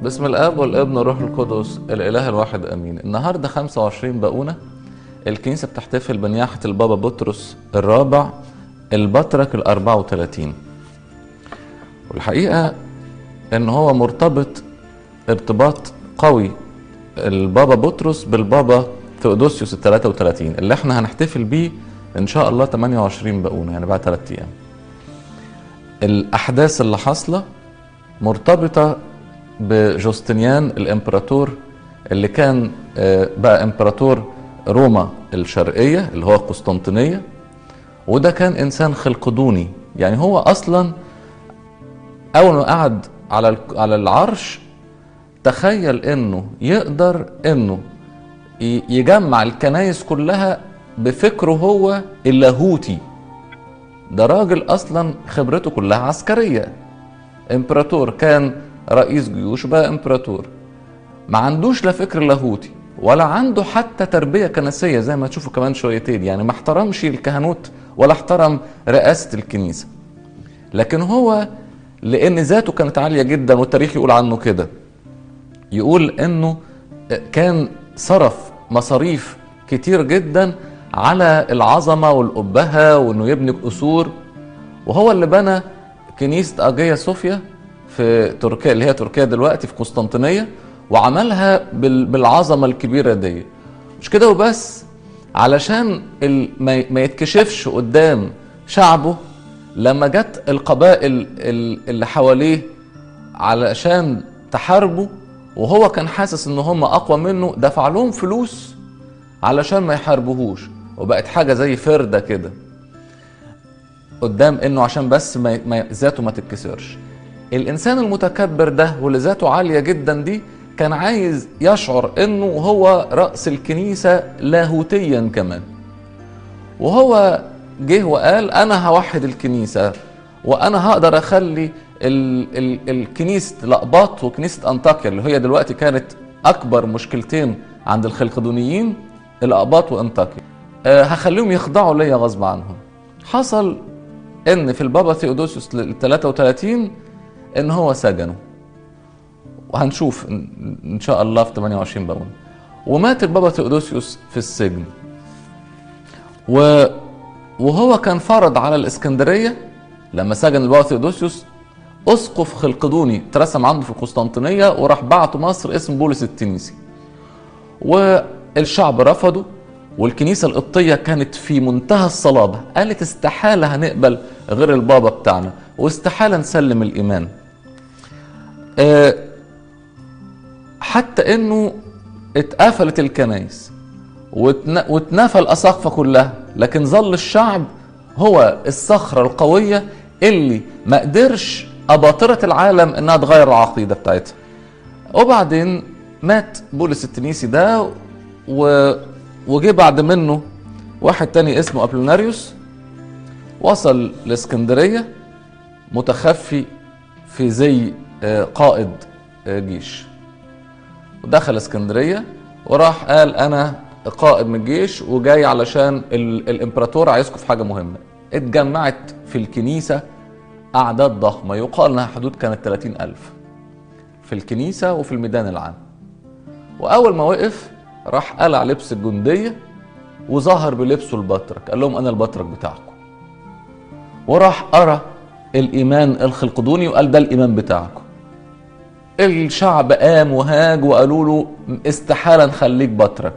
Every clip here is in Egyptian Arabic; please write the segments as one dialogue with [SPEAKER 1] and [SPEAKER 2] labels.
[SPEAKER 1] بسم الاب والابن والروح القدس الاله الواحد امين النهارده 25 بقونه الكنيسه بتحتفل بنياحه البابا بطرس الرابع البطرك ال 34 والحقيقه ان هو مرتبط ارتباط قوي البابا بطرس بالبابا ثيودوسيوس ال 33 اللي احنا هنحتفل بيه ان شاء الله 28 بقونه يعني بعد 3 ايام الاحداث اللي حاصله مرتبطه بجوستنيان الامبراطور اللي كان بقى امبراطور روما الشرقيه اللي هو قسطنطينيه وده كان انسان خلقدوني يعني هو اصلا اول ما قعد على على العرش تخيل انه يقدر انه يجمع الكنايس كلها بفكره هو اللاهوتي ده راجل اصلا خبرته كلها عسكريه امبراطور كان رئيس جيوش بقى امبراطور ما عندوش لا فكر لاهوتي ولا عنده حتى تربية كنسية زي ما تشوفوا كمان شويتين يعني ما احترمش الكهنوت ولا احترم رئاسة الكنيسة لكن هو لأن ذاته كانت عالية جدا والتاريخ يقول عنه كده يقول انه كان صرف مصاريف كتير جدا على العظمة والأبهة وانه يبني قصور وهو اللي بنى كنيسة أجيا صوفيا في تركيا اللي هي تركيا دلوقتي في قسطنطينيه وعملها بالعظمه الكبيره دي مش كده وبس علشان ما يتكشفش قدام شعبه لما جت القبائل اللي حواليه علشان تحاربه وهو كان حاسس ان هم اقوى منه دفع لهم فلوس علشان ما يحاربوهوش وبقت حاجه زي فرده كده قدام انه عشان بس ما ذاته ما تتكسرش الانسان المتكبر ده واللي ذاته عاليه جدا دي كان عايز يشعر انه هو راس الكنيسه لاهوتيا كمان وهو جه وقال انا هوحد الكنيسه وانا هقدر اخلي ال ال الكنيسه لقباط وكنيسه انطاكيا اللي هي دلوقتي كانت اكبر مشكلتين عند الخلقدونيين الاقباط وانطاكيا أه هخليهم يخضعوا ليا غصب عنهم حصل ان في البابا ثيودوسيوس ال 33 ان هو سجنه وهنشوف ان شاء الله في 28 بون ومات البابا ثيودوسيوس في السجن و وهو كان فرض على الاسكندريه لما سجن البابا ثيودوسيوس اسقف خلقدوني اترسم عنده في القسطنطينيه وراح بعته مصر اسم بولس التنيسي والشعب رفضه والكنيسه القبطيه كانت في منتهى الصلابه قالت استحاله هنقبل غير البابا بتاعنا واستحاله نسلم الايمان أه حتى انه اتقفلت الكنايس واتنفى الاساقفه كلها لكن ظل الشعب هو الصخره القويه اللي ما قدرش اباطره العالم انها تغير العقيده بتاعتها وبعدين مات بولس التنيسي ده و... وجه بعد منه واحد تاني اسمه ابلوناريوس وصل لاسكندريه متخفي في زي قائد جيش ودخل اسكندريه وراح قال انا قائد من الجيش وجاي علشان الامبراطور عايزكم في حاجه مهمه اتجمعت في الكنيسه اعداد ضخمه يقال انها حدود كانت 30 الف في الكنيسه وفي الميدان العام واول ما وقف راح قلع لبس الجنديه وظهر بلبسه البطرك قال لهم انا البطرك بتاعكم وراح قرا الايمان الخلقدوني وقال ده الايمان بتاعكم الشعب قام وهاج وقالوا له استحاله نخليك بطرك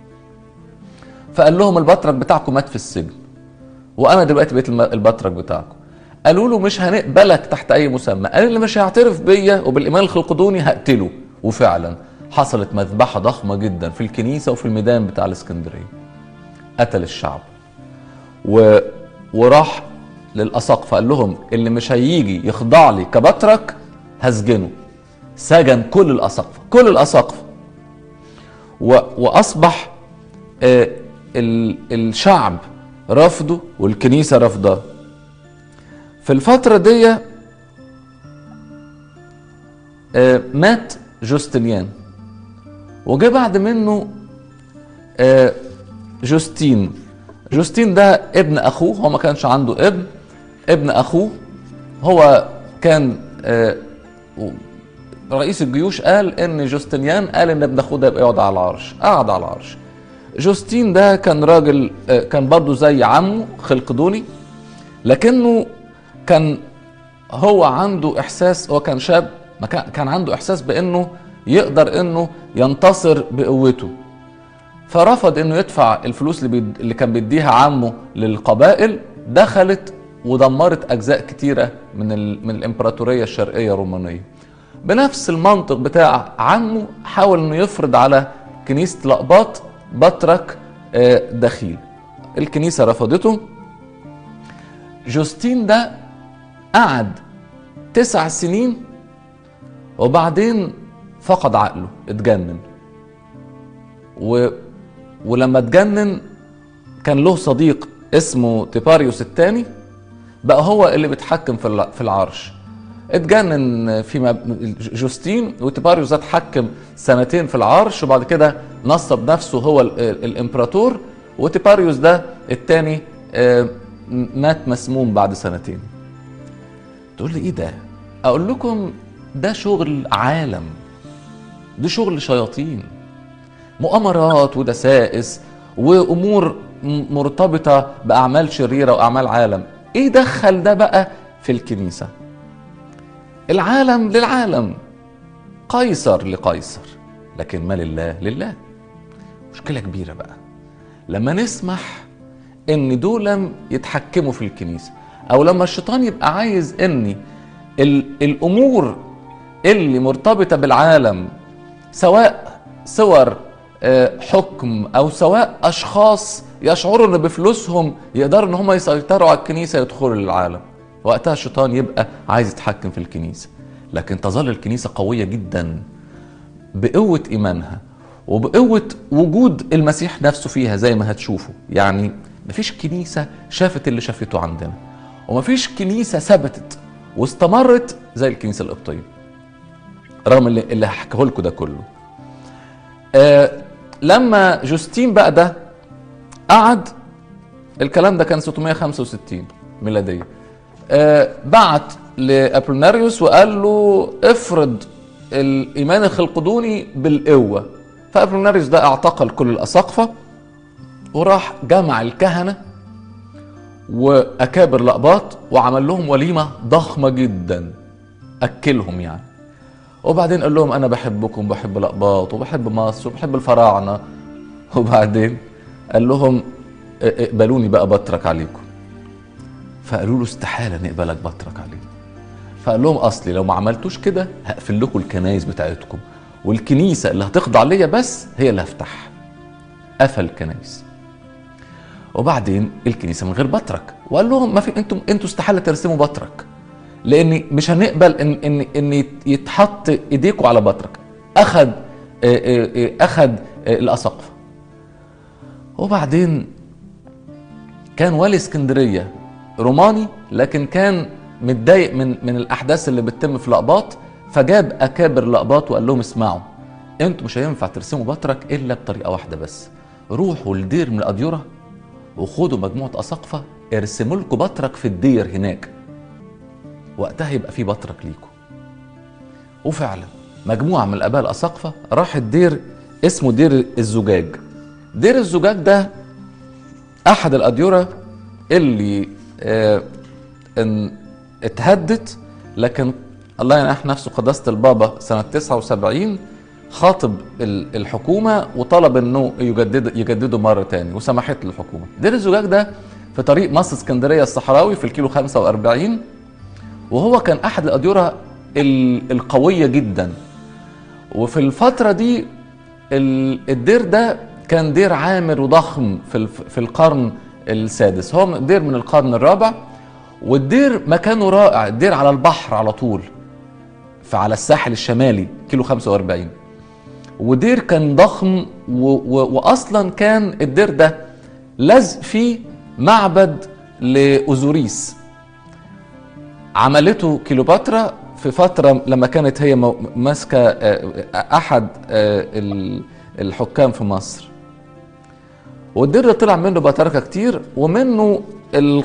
[SPEAKER 1] فقال لهم البطرك بتاعكم مات في السجن وانا دلوقتي بقيت البطرك بتاعكم قالوا له مش هنقبلك تحت اي مسمى قال اللي مش هيعترف بيا وبالايمان الخلقدوني هقتله وفعلا حصلت مذبحه ضخمه جدا في الكنيسه وفي الميدان بتاع الاسكندريه قتل الشعب و... وراح للاساقفه قال لهم اللي مش هيجي يخضع لي كبطرك هسجنه سجن كل الاساقفه كل الاساقفه و... واصبح آه ال... الشعب رفضه والكنيسه رفضاه في الفتره دي آه مات جوستنيان وجه بعد منه آه جوستين جوستين ده ابن اخوه هو ما كانش عنده ابن ابن اخوه هو كان آه رئيس الجيوش قال ان جوستنيان قال ان ابن اخوه ده يبقى يقعد على العرش قعد على العرش جوستين ده كان راجل آه، كان برضه زي عمه خلقدوني لكنه كان هو عنده احساس هو كان شاب ما كان كان عنده احساس بانه يقدر انه ينتصر بقوته فرفض انه يدفع الفلوس اللي, بيد... اللي كان بيديها عمه للقبائل دخلت ودمرت اجزاء كتيره من ال... من الامبراطوريه الشرقيه الرومانيه بنفس المنطق بتاع عمه حاول انه يفرض على كنيسه الاقباط بطرك آه، دخيل الكنيسه رفضته جوستين ده قعد تسع سنين وبعدين فقد عقله اتجنن و... ولما اتجنن كان له صديق اسمه تيباريوس الثاني بقى هو اللي بيتحكم في الع- في العرش اتجنن في مب... جوستين وتيباريوس ده اتحكم سنتين في العرش وبعد كده نصب نفسه هو ال... ال- الامبراطور وتيباريوس ده الثاني مات مسموم بعد سنتين تقول لي ايه ده اقول لكم ده شغل عالم ده شغل شياطين مؤامرات ودسائس وامور م- مرتبطه باعمال شريره واعمال عالم ايه دخل ده بقى في الكنيسه العالم للعالم قيصر لقيصر لكن ما لله لله مشكله كبيره بقى لما نسمح ان دول يتحكموا في الكنيسه او لما الشيطان يبقى عايز ان ال- الامور اللي مرتبطه بالعالم سواء صور آه، حكم او سواء اشخاص يشعروا ان بفلوسهم يقدروا ان هم يسيطروا على الكنيسه يدخلوا للعالم وقتها الشيطان يبقى عايز يتحكم في الكنيسه لكن تظل الكنيسه قويه جدا بقوة إيمانها وبقوة وجود المسيح نفسه فيها زي ما هتشوفوا يعني مفيش كنيسة شافت اللي شافته عندنا ومفيش كنيسة ثبتت واستمرت زي الكنيسة القبطية رغم اللي, اللي هحكيه لكم ده كله آه لما جوستين بقى ده قعد الكلام ده كان 665 ميلادية آه بعت لابولوناريوس وقال له افرض الايمان الخلقدوني بالقوه فابولوناريوس ده اعتقل كل الاساقفه وراح جمع الكهنه واكابر الاقباط وعمل لهم وليمه ضخمه جدا اكلهم يعني وبعدين قال لهم انا بحبكم بحب الاقباط وبحب مصر وبحب الفراعنه وبعدين قال لهم ا- اقبلوني بقى بترك عليكم فقالوا له استحاله نقبلك بترك عليك فقال لهم اصلي لو ما عملتوش كده هقفل لكم الكنايس بتاعتكم والكنيسه اللي هتخضع ليا بس هي اللي هفتحها قفل الكنايس وبعدين الكنيسه من غير بطرك وقال لهم ما في انتم انتوا استحاله ترسموا بطرك لان مش هنقبل ان ان ان يتحط ايديكم على بطرك اخذ آه، آه، آه، اخذ آه، الاساقفه وبعدين كان والي اسكندريه روماني لكن كان متضايق من من الاحداث اللي بتتم في الاقباط فجاب اكابر الاقباط وقال لهم اسمعوا انتوا مش هينفع ترسموا بطرك الا بطريقه واحده بس روحوا لدير من الاديره وخدوا مجموعه اساقفه ارسموا لكم بطرك في الدير هناك وقتها يبقى في بطرك ليكم وفعلا مجموعه من الاباء الاساقفه راحت دير اسمه دير الزجاج دير الزجاج ده احد الاديره اللي آه ان اتهدت لكن الله ينح نفسه قداسه البابا سنه 79 خاطب ال- الحكومه وطلب انه يجدد يجددوا مره تاني وسمحت له الحكومه. دير الزجاج ده في طريق مصر اسكندريه الصحراوي في الكيلو 45 وهو كان احد الاديره ال- القويه جدا وفي الفتره دي ال- الدير ده كان دير عامر وضخم في الف- في القرن السادس هو دير من القرن الرابع والدير مكانه رائع الدير على البحر على طول فعلى الساحل الشمالي كيلو 45 ودير كان ضخم و و واصلا كان الدير ده لزق فيه معبد لاوزوريس عملته كيلوباترا في فترة لما كانت هي مو- ماسكة آه، أحد آه، ال- الحكام في مصر والدير ده طلع منه بطاركة كتير ومنه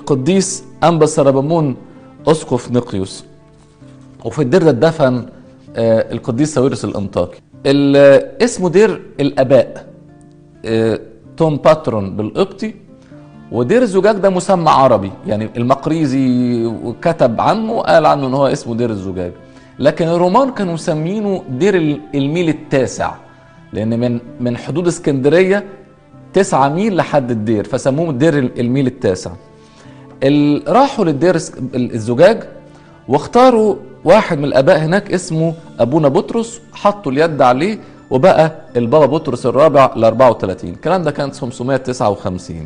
[SPEAKER 1] القديس أنبا سربمون أسقف نقيوس وفي الدير ده اتدفن آه، القديس ساويرس الانطاكي اسمه دير الاباء آه، توم باترون بالقبطي ودير الزجاج ده مسمى عربي يعني المقريزي كتب عنه وقال عنه ان هو اسمه دير الزجاج لكن الرومان كانوا مسمينه دير الميل التاسع لان من من حدود اسكندريه تسعة ميل لحد الدير فسموه دير الميل التاسع راحوا للدير الزجاج واختاروا واحد من الاباء هناك اسمه ابونا بطرس حطوا اليد عليه وبقى البابا بطرس الرابع ل 34 الكلام ده كان 559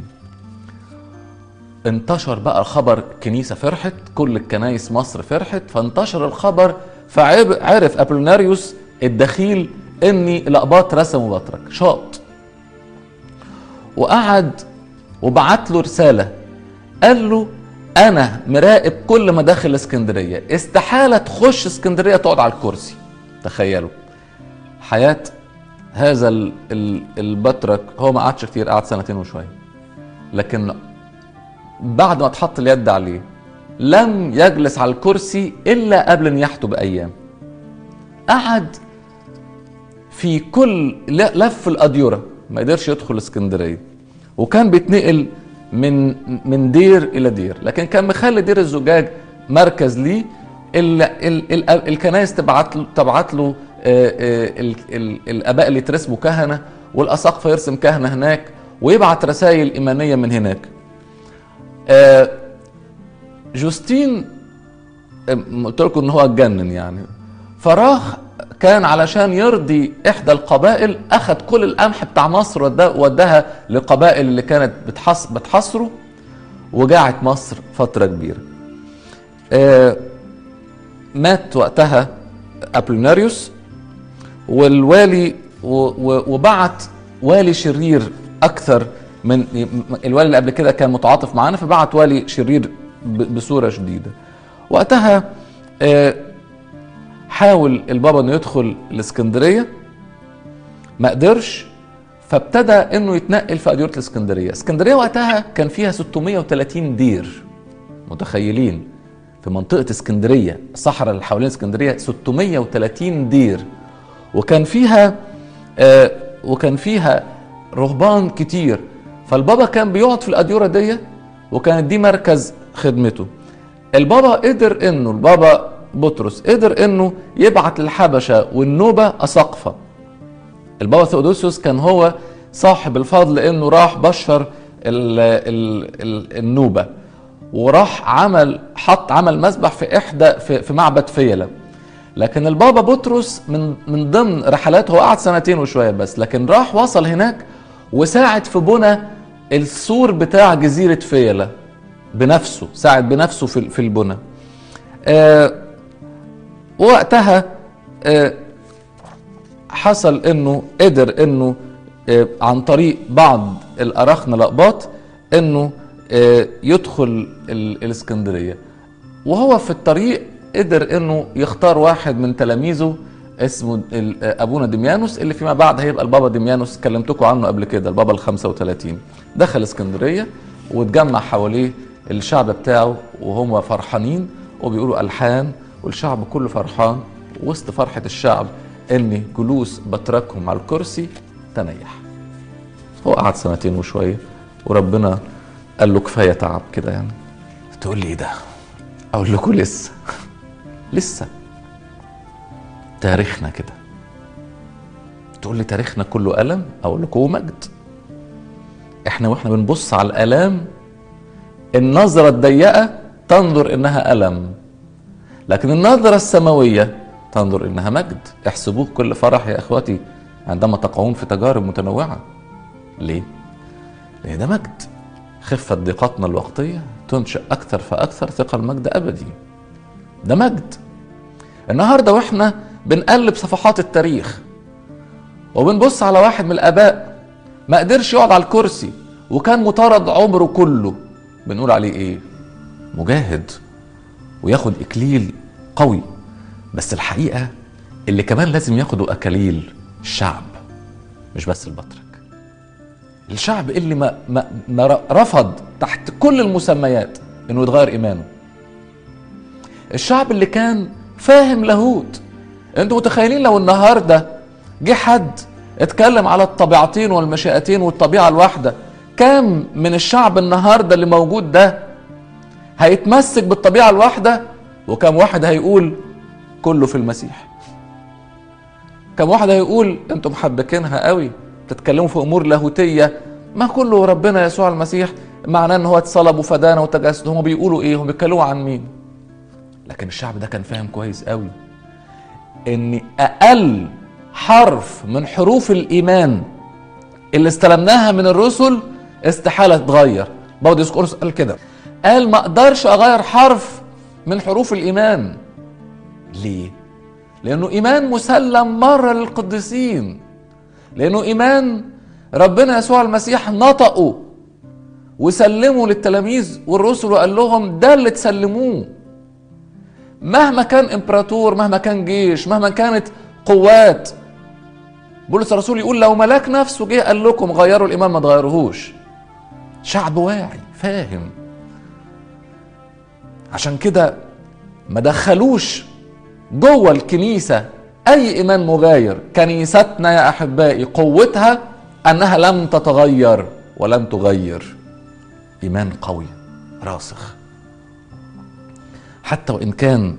[SPEAKER 1] انتشر بقى خبر كنيسه فرحت كل الكنايس مصر فرحت فانتشر الخبر فعرف ابولوناريوس الدخيل اني الاقباط رسموا بطرك شاط وقعد وبعت له رساله قال له انا مراقب كل مداخل اسكندريه استحاله تخش اسكندريه تقعد على الكرسي تخيلوا حياه هذا البطرك هو ما قعدش كتير قعد سنتين وشويه لكن بعد ما اتحط اليد عليه لم يجلس على الكرسي الا قبل نياحته بايام قعد في كل لف الاديره ما قدرش يدخل اسكندريه وكان بيتنقل من من دير الى دير لكن كان مخلي دير الزجاج مركز ليه الكنائس تبعت له تبعت له آه، آه، الاباء اللي يترسموا كهنه والاساقفه يرسم كهنه هناك ويبعت رسائل ايمانيه من هناك آه، جوستين قلت لكم ان هو اتجنن يعني فراح كان علشان يرضي احدى القبائل اخذ كل القمح بتاع مصر وداها للقبائل اللي كانت بتحص بتحصره وجاعت مصر فتره كبيره آه مات وقتها ابوليناريوس والوالي وبعت والي شرير اكثر من الوالي اللي قبل كده كان متعاطف معانا فبعت والي شرير بصوره شديده وقتها آه حاول البابا انه يدخل الاسكندريه ما قدرش فابتدى انه يتنقل في اديره الاسكندريه اسكندريه وقتها كان فيها 630 دير متخيلين في منطقه اسكندريه الصحراء اللي حوالين اسكندريه 630 دير وكان فيها آه وكان فيها رهبان كتير فالبابا كان بيقعد في الاديره دي وكانت دي مركز خدمته البابا قدر انه البابا بطرس قدر انه يبعت للحبشه والنوبه اساقفه البابا ثيودوسيوس كان هو صاحب الفضل لانه راح بشر ال ال النوبه وراح عمل حط عمل مسبح في احدى في, في معبد فيلة لكن البابا بطرس من من ضمن رحلاته هو قعد سنتين وشويه بس لكن راح وصل هناك وساعد في بنى السور بتاع جزيره فيلة بنفسه ساعد بنفسه في في البنى آه ووقتها آه، حصل انه قدر انه آه، عن طريق بعض الاراخنه الاقباط انه آه، يدخل الاسكندريه وهو في الطريق قدر انه يختار واحد من تلاميذه اسمه ابونا دميانوس اللي فيما بعد هيبقى البابا دميانوس كلمتكم عنه قبل كده البابا ال 35 دخل اسكندريه واتجمع حواليه الشعب بتاعه وهم فرحانين وبيقولوا الحان والشعب كله فرحان وسط فرحة الشعب ان جلوس بتركهم على الكرسي تنيح هو قعد سنتين وشوية وربنا قال له كفاية تعب كده يعني تقول لي ايه ده اقول لكم لسه لسه تاريخنا كده تقول لي تاريخنا كله ألم أقول لكم مجد احنا واحنا بنبص على الآلام النظرة الضيقة تنظر إنها ألم لكن النظرة السماوية تنظر إنها مجد احسبوه كل فرح يا إخوتي عندما تقعون في تجارب متنوعة ليه؟ لأن ده مجد خفة ضيقاتنا الوقتية تنشئ أكثر فأكثر ثقل مجد أبدي ده مجد النهارده واحنا بنقلب صفحات التاريخ وبنبص على واحد من الآباء ما قدرش يقعد على الكرسي وكان مطارد عمره كله بنقول عليه ايه؟ مجاهد وياخد اكليل قوي بس الحقيقه اللي كمان لازم ياخدوا اكاليل الشعب مش بس البطرك الشعب اللي ما, ما, ما رفض تحت كل المسميات انه يتغير ايمانه الشعب اللي كان فاهم لاهوت انتوا متخيلين لو النهارده جه حد اتكلم على الطبيعتين والمشيئتين والطبيعه الواحده كام من الشعب النهارده اللي موجود ده هيتمسك بالطبيعه الواحده وكم واحد هيقول كله في المسيح كم واحد هيقول انتم محبكينها قوي بتتكلموا في امور لاهوتيه ما كله ربنا يسوع المسيح معناه ان هو اتصلب وفدانا وتجسد هم بيقولوا ايه هم بيتكلموا عن مين لكن الشعب ده كان فاهم كويس قوي ان اقل حرف من حروف الايمان اللي استلمناها من الرسل استحاله تتغير بوديوس كورس قال كده قال ما اقدرش اغير حرف من حروف الايمان ليه لانه ايمان مسلم مره للقديسين لانه ايمان ربنا يسوع المسيح نطقه وسلمه للتلاميذ والرسل وقال لهم ده اللي تسلموه مهما كان امبراطور مهما كان جيش مهما كانت قوات بولس الرسول يقول لو ملاك نفسه جه قال لكم غيروا الايمان ما تغيروهوش شعب واعي فاهم عشان كده ما دخلوش جوه الكنيسه اي ايمان مغاير كنيستنا يا احبائي قوتها انها لم تتغير ولم تغير ايمان قوي راسخ حتى وان كان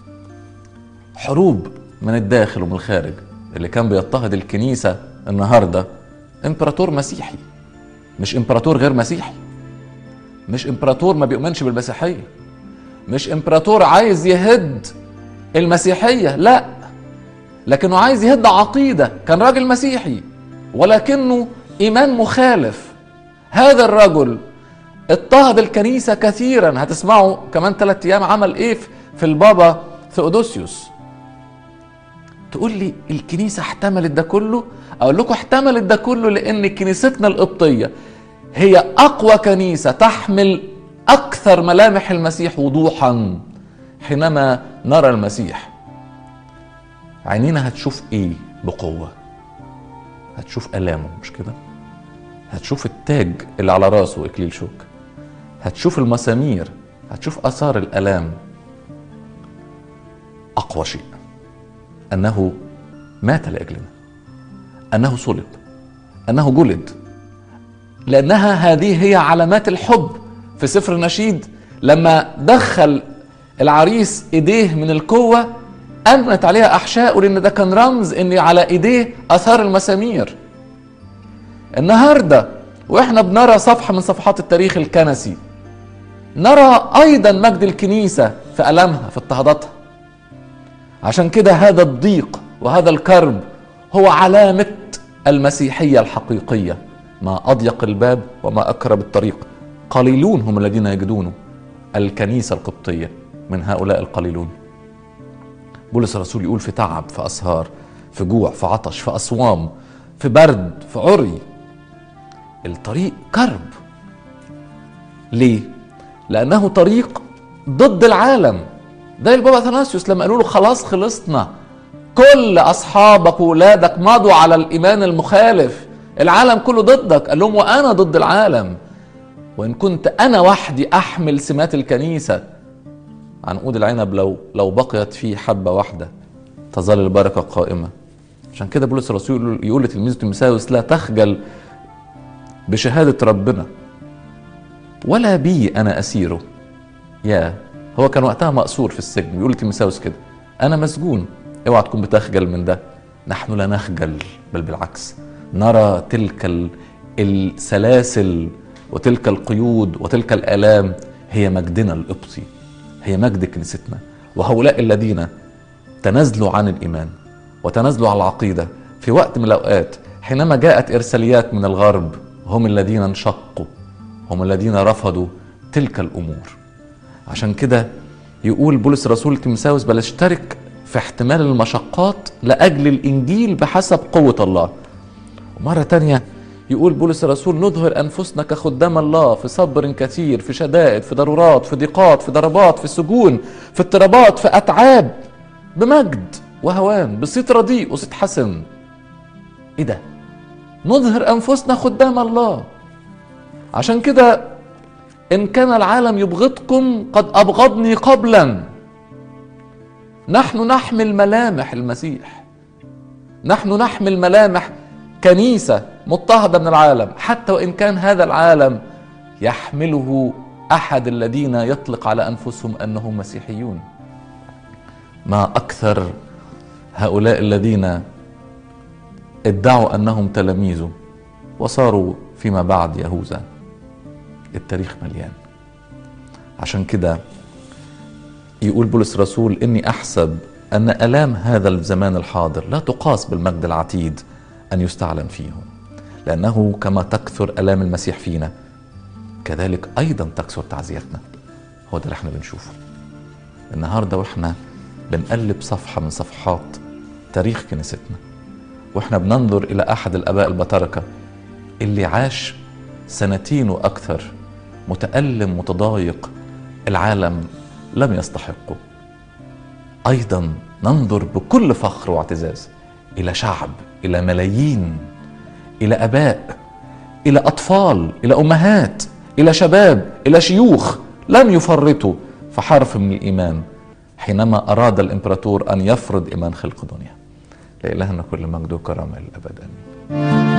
[SPEAKER 1] حروب من الداخل ومن الخارج اللي كان بيضطهد الكنيسه النهارده امبراطور مسيحي مش امبراطور غير مسيحي مش امبراطور ما بيؤمنش بالمسيحيه مش امبراطور عايز يهد المسيحيه لا لكنه عايز يهد عقيده كان راجل مسيحي ولكنه ايمان مخالف هذا الرجل اضطهد الكنيسه كثيرا هتسمعوا كمان ثلاثة ايام عمل ايه في البابا ثيودوسيوس تقول لي الكنيسه احتملت ده كله اقول لكم احتملت ده كله لان كنيستنا القبطيه هي اقوى كنيسه تحمل اكثر ملامح المسيح وضوحا حينما نرى المسيح عينينا هتشوف ايه بقوه هتشوف الامه مش كده هتشوف التاج اللي على راسه اكليل شوك هتشوف المسامير هتشوف اثار الالام اقوى شيء انه مات لاجلنا انه صلب انه جلد لانها هذه هي علامات الحب في سفر النشيد لما دخل العريس ايديه من القوه امنت عليها احشاء لان ده كان رمز ان على ايديه اثار المسامير النهارده واحنا بنرى صفحه من صفحات التاريخ الكنسي نرى ايضا مجد الكنيسه في المها في اضطهاداتها عشان كده هذا الضيق وهذا الكرب هو علامه المسيحيه الحقيقيه ما اضيق الباب وما اقرب الطريق قليلون هم الذين يجدونه الكنيسه القبطيه من هؤلاء القليلون بولس الرسول يقول في تعب في اسهار في جوع في عطش في اصوام في برد في عري الطريق كرب ليه لانه طريق ضد العالم ده البابا اثناسيوس لما قالوا له خلاص خلصنا كل اصحابك واولادك مضوا على الايمان المخالف العالم كله ضدك قال لهم وانا ضد العالم وان كنت انا وحدي احمل سمات الكنيسه عنقود العنب لو لو بقيت فيه حبه واحده تظل البركه قائمه عشان كده بولس الرسول يقول لتلميذه تيموثاوس لا تخجل بشهاده ربنا ولا بي انا اسيره يا هو كان وقتها مأسور في السجن بيقول لتيموثاوس كده انا مسجون اوعى تكون بتخجل من ده نحن لا نخجل بل بالعكس نرى تلك السلاسل وتلك القيود وتلك الآلام هي مجدنا القبطي هي مجد كنيستنا وهؤلاء الذين تنازلوا عن الإيمان وتنازلوا على العقيدة في وقت من الأوقات حينما جاءت إرساليات من الغرب هم الذين انشقوا هم الذين رفضوا تلك الأمور عشان كده يقول بولس الرسول تيمساوس بل اشترك في احتمال المشقات لأجل الإنجيل بحسب قوة الله ومرة تانية يقول بولس الرسول نظهر أنفسنا كخدام الله في صبر كثير في شدائد في ضرورات في ضيقات في ضربات في سجون في اضطرابات في أتعاب بمجد وهوان بصيت رديء وصيت حسن ايه ده نظهر أنفسنا خدام الله عشان كده إن كان العالم يبغضكم قد أبغضني قبلا نحن نحمل ملامح المسيح نحن نحمل ملامح كنيسه مضطهده من العالم حتى وان كان هذا العالم يحمله احد الذين يطلق على انفسهم انهم مسيحيون ما اكثر هؤلاء الذين ادعوا انهم تلاميذه وصاروا فيما بعد يهوذا التاريخ مليان عشان كده يقول بولس الرسول اني احسب ان الام هذا الزمان الحاضر لا تقاس بالمجد العتيد ان يستعلن فيه لانه كما تكثر الام المسيح فينا كذلك ايضا تكثر تعزيتنا هو ده اللي احنا بنشوفه النهارده واحنا بنقلب صفحه من صفحات تاريخ كنيستنا واحنا بننظر الى احد الاباء البطركه اللي عاش سنتين واكثر متالم متضايق العالم لم يستحقه ايضا ننظر بكل فخر واعتزاز الى شعب الى ملايين الى اباء الى اطفال الى امهات الى شباب الى شيوخ لم يفرطوا في حرف من الايمان حينما اراد الامبراطور ان يفرض ايمان خلق دنيا لإلهنا كل مجد وكرامه للابد امين